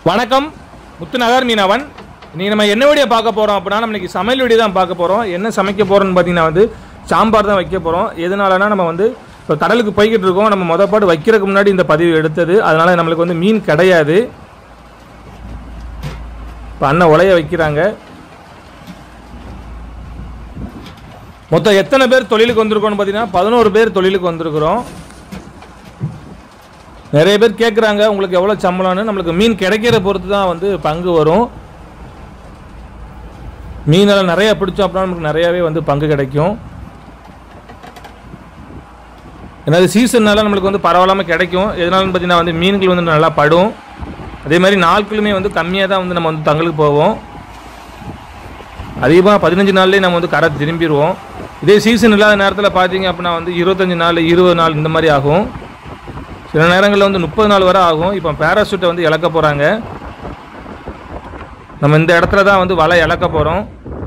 வணக்கம் முத்துநகர் மீனவன் இன்னைக்கு நம்ம என்ன வீடியோ பார்க்க போகிறோம் அப்படின்னா நம்ம இன்னைக்கு சமையல் வீடியோ தான் பார்க்க போகிறோம் என்ன சமைக்க போகிறோம்னு பார்த்தீங்கன்னா வந்து சாம்பார் தான் வைக்க போகிறோம் எதனாலனா நம்ம வந்து இப்போ கடலுக்கு போய்கிட்டு இருக்கோம் நம்ம மொதல் பாடு வைக்கிறதுக்கு முன்னாடி இந்த பதிவு எடுத்தது அதனால நம்மளுக்கு வந்து மீன் கிடையாது இப்போ அண்ணன் உலைய வைக்கிறாங்க மொத்தம் எத்தனை பேர் தொழிலுக்கு வந்திருக்கோம்னு பார்த்தீங்கன்னா பதினோரு பேர் தொழிலுக்கு வந்திருக்கிறோம் நிறைய பேர் கேட்குறாங்க உங்களுக்கு எவ்வளோ சம்பளம்னு நம்மளுக்கு மீன் கிடைக்கிற பொறுத்து தான் வந்து பங்கு வரும் மீனெல்லாம் நிறைய பிடிச்சோம் அப்படின்னா நமக்கு நிறையாவே வந்து பங்கு கிடைக்கும் என்னது சீசன்னால நம்மளுக்கு வந்து பரவாயில்லாமல் கிடைக்கும் எதனாலன்னு பார்த்தீங்கன்னா வந்து மீன்கள் வந்து நல்லா படும் அதே மாதிரி நாட்களுமே வந்து கம்மியாக தான் வந்து நம்ம வந்து தங்களுக்கு போவோம் அதிகமாக பதினஞ்சு நாள்லேயே நம்ம வந்து கரை திரும்பிடுவோம் இதே சீசன் இல்லாத நேரத்தில் பார்த்தீங்க அப்படின்னா வந்து இருபத்தஞ்சு நாள் இருபது நாள் இந்த மாதிரி ஆகும் சில நேரங்களில் வந்து முப்பது நாள் வரை ஆகும் இப்போ பேராசூட்டை வந்து இழக்க போகிறாங்க நம்ம இந்த இடத்துல தான் வந்து வலை இழக்க போகிறோம்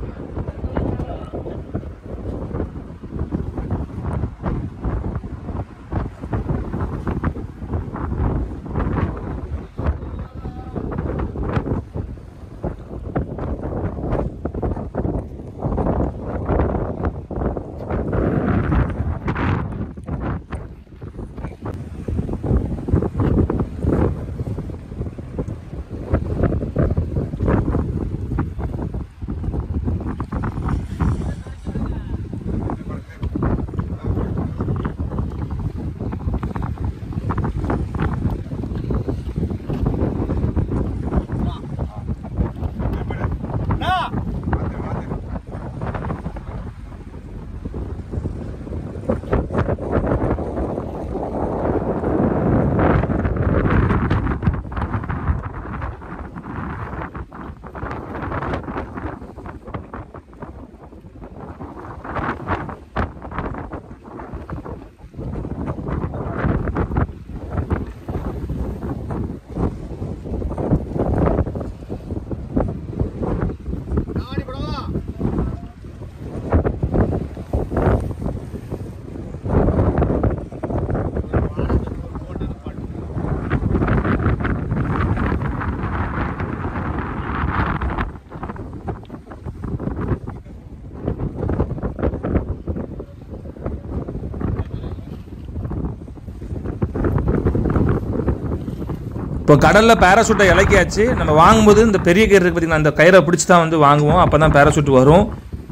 இப்போ கடலில் பேராசூட்டை இலக்கியாச்சு நம்ம வாங்கும்போது இந்த பெரிய கயிறு இருக்கு பார்த்தீங்கன்னா அந்த கயிறை பிடிச்சி தான் வந்து வாங்குவோம் அப்போ தான் பேராசூட் வரும்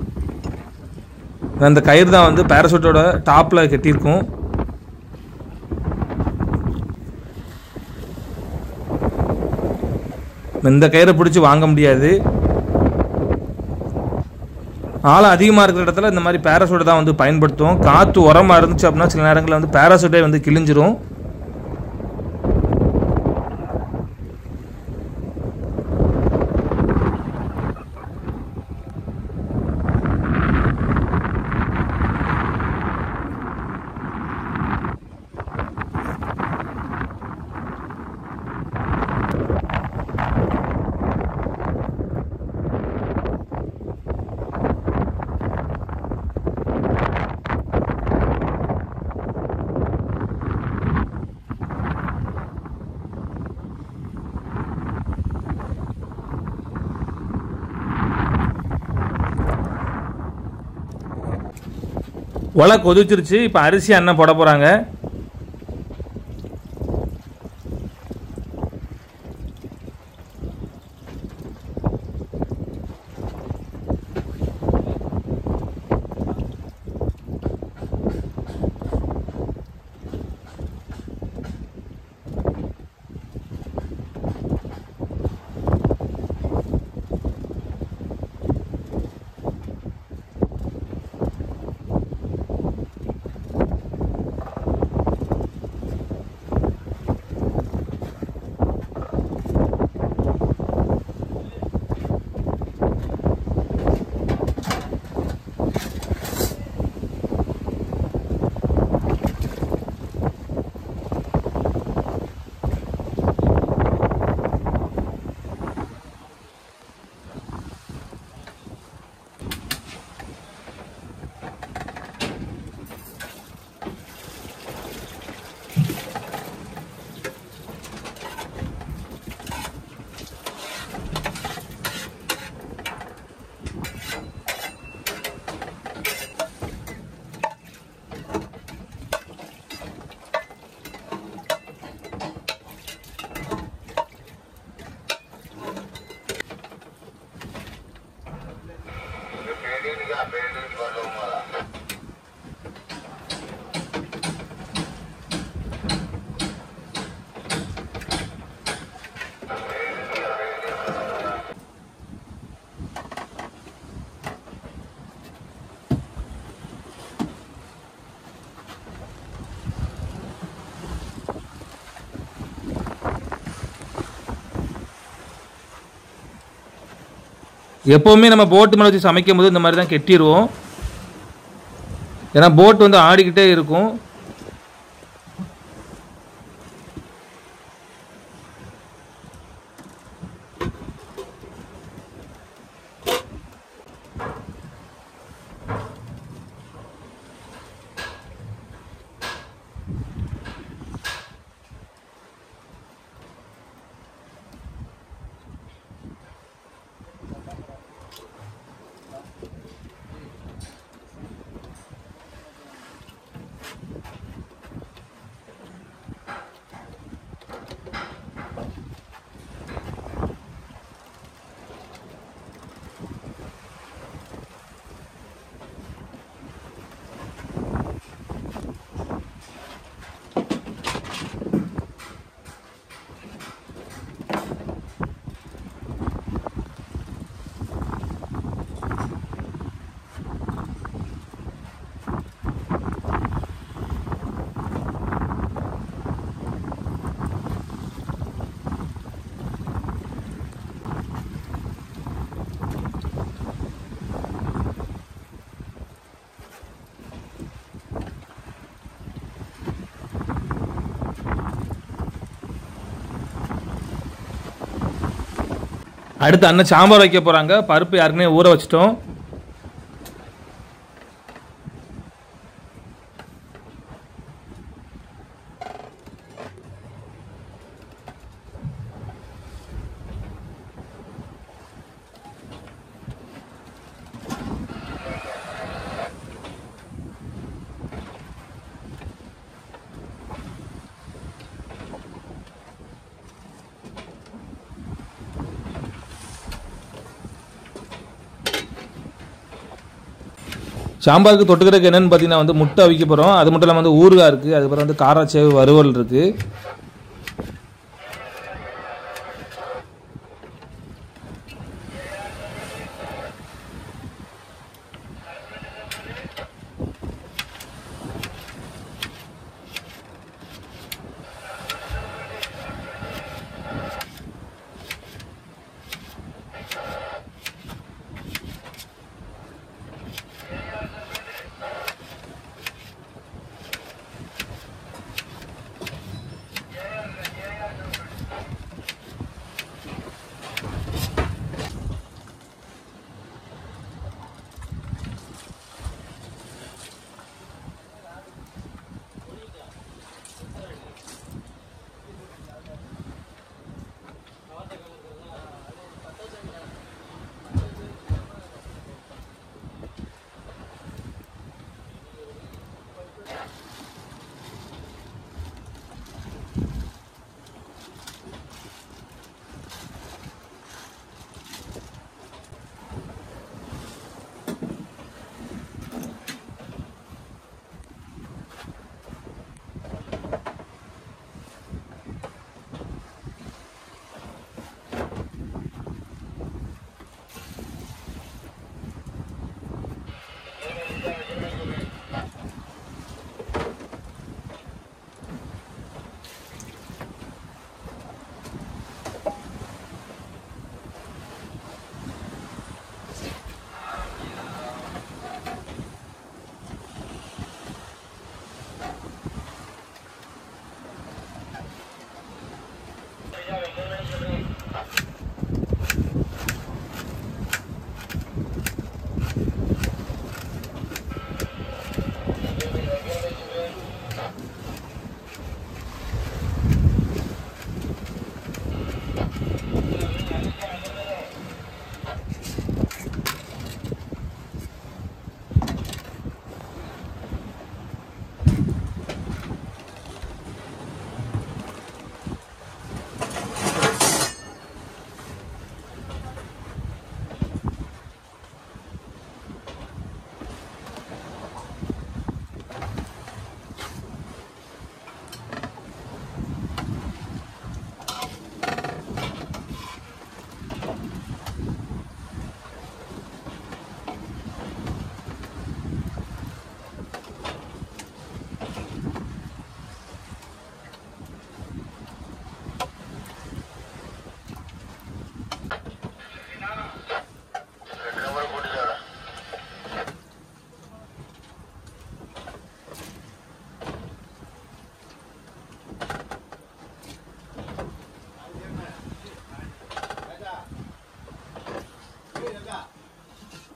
அந்த கயிறு தான் வந்து பேராசூட்டோட டாப்பில் கட்டியிருக்கும் இந்த கயிறை பிடிச்சி வாங்க முடியாது ஆழம் அதிகமாக இருக்கிற இடத்துல இந்த மாதிரி பேராசூட்டை தான் வந்து பயன்படுத்துவோம் காற்று உரமாக இருந்துச்சு அப்படின்னா சில நேரங்களில் வந்து பேராசூட்டே வந்து கிழிஞ்சிரும் ஒலை கொதிச்சிருச்சு இப்போ அரிசி அண்ணன் போட போகிறாங்க எப்போவுமே நம்ம போட்டு மேலே வச்சு சமைக்கும் போது இந்த மாதிரி தான் கெட்டிடுவோம் ஏன்னா போட் வந்து ஆடிக்கிட்டே இருக்கும் அடுத்து அண்ணன் சாம்பார் வைக்க போகிறாங்க பருப்பு யாருக்குமே ஊற வச்சிட்டோம் சாம்பாருக்கு தொட்டுக்கிறதுக்கு என்னன்னு பார்த்தீங்கன்னா வந்து முட்டை அவிக்க போகிறோம் அது மட்டும் இல்லாமல் வந்து ஊறுகாய் இருக்குது அதுக்கப்புறம் வந்து காராச்சேவு வறுவல் இருக்குது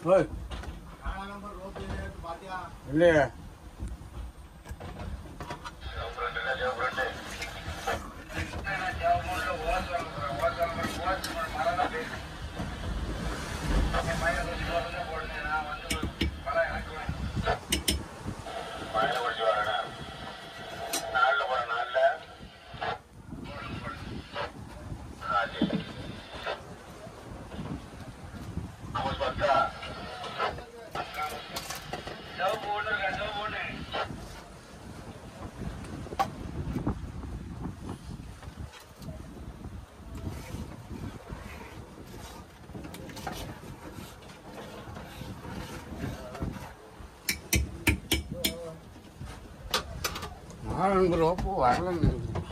ஓய் இல்லையே நாலு ரோப்பு வரலன்னு நினைக்கிறேன்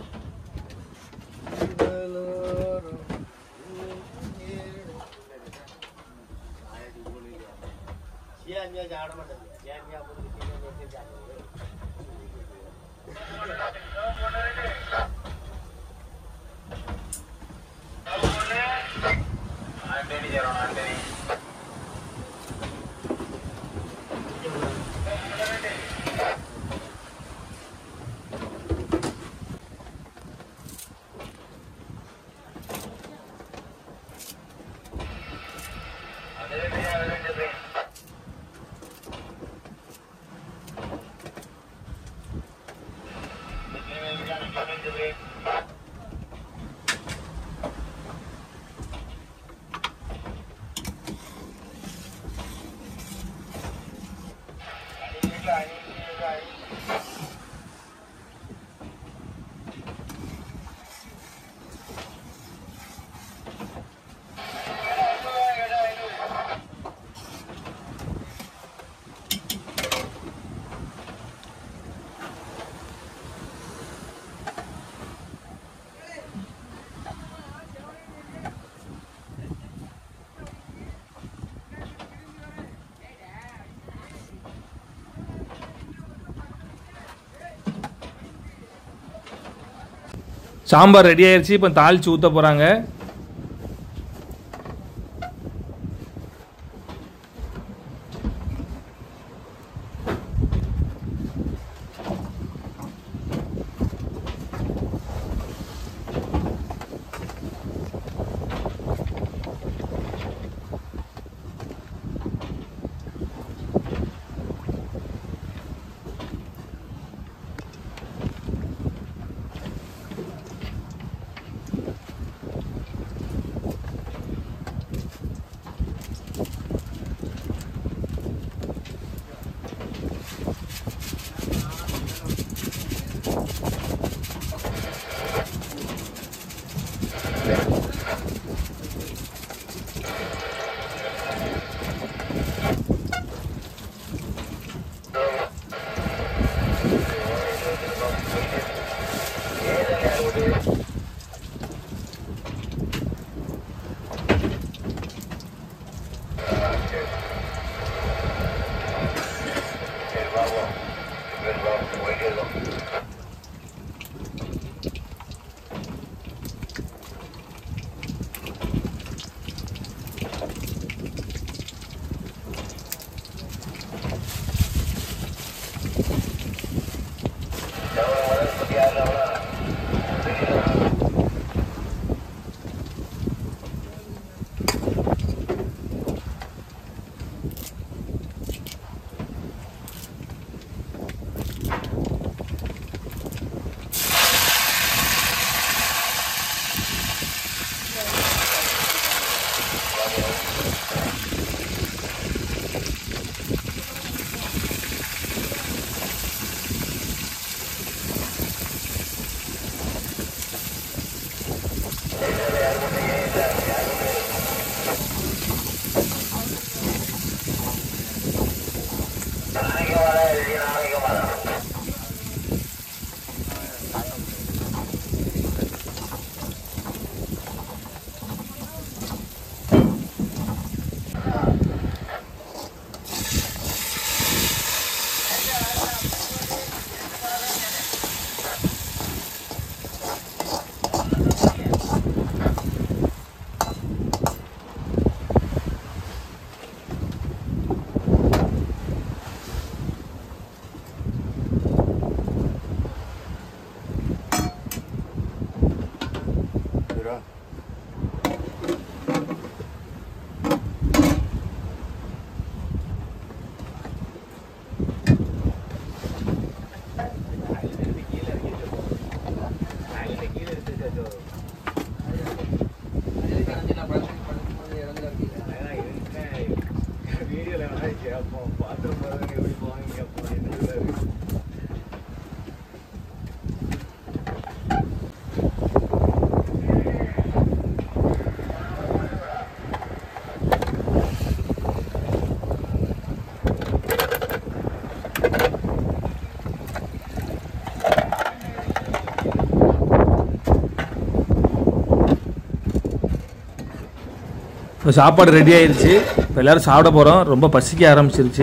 சாம்பார் ரெடி ஆயிருச்சு இப்போ தாளிச்சு ஊற்ற போகிறாங்க இப்போ சாப்பாடு ரெடி ஆயிருச்சு இப்போ எல்லாரும் சாப்பிட போகிறோம் ரொம்ப பசிக்க ஆரம்பிச்சிருச்சு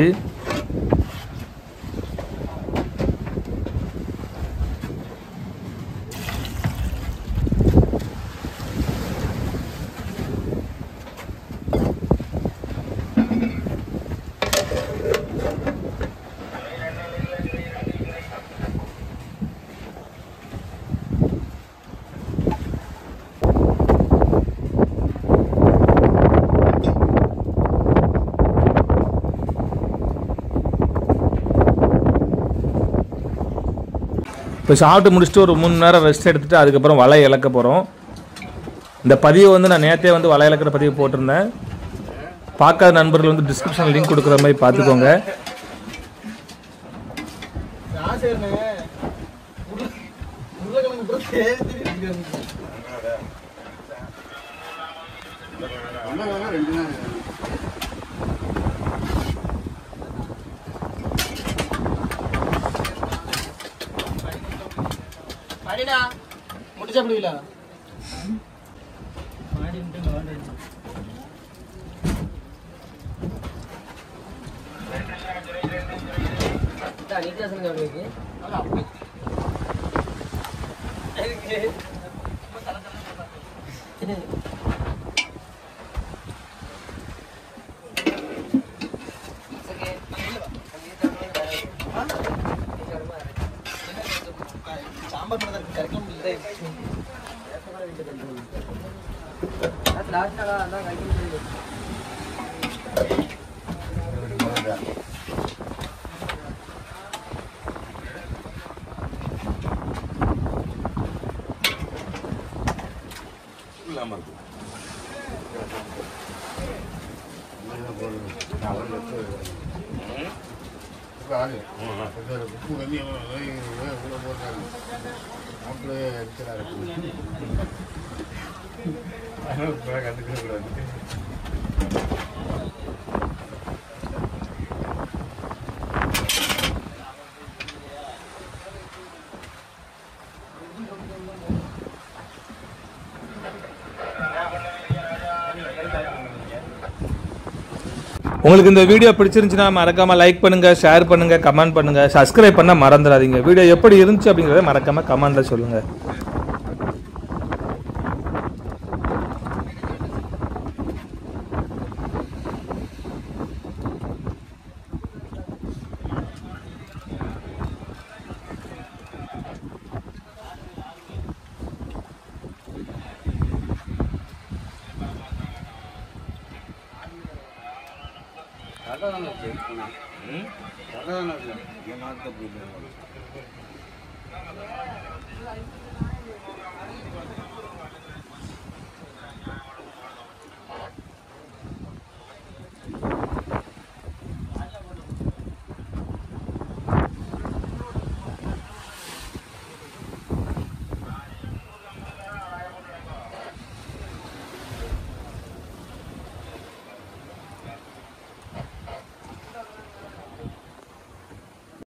இப்போ சாப்பிட்டு முடிச்சுட்டு ஒரு மூணு நேரம் ரெஸ்ட் எடுத்துட்டு அதுக்கப்புறம் வலை இழக்க போகிறோம் இந்த பதிவை வந்து நான் நேற்றே வந்து வலை இழக்கிற பதிவு போட்டிருந்தேன் பார்க்காத நண்பர்கள் வந்து டிஸ்கிரிப்ஷன் லிங்க் கொடுக்குற மாதிரி பார்த்துக்கோங்க சொன்னதெல்லாம் ரெண்டு நாள் படிடா முடிச்சா பிடிக்கல சாம்பார் படத்தை கரெக்டாக இல்லை உப்பு கம்மி இவ்வளோ போட்டாங்க அப்படியே அடிச்சலாக இருக்கு கண்டுக்க கூடாது உங்களுக்கு இந்த வீடியோ பிடிச்சிருந்துச்சுன்னா மறக்காம லைக் பண்ணுங்க ஷேர் பண்ணுங்க கமெண்ட் பண்ணுங்க சப்ஸ்கிரைப் பண்ண மறந்துடாதீங்க வீடியோ எப்படி இருந்துச்சு அப்படிங்கிறத மறக்காம கமெண்ட்ல சொல்லுங்க கடை தானே கடை தானே என் நாட்டு போயிட்டு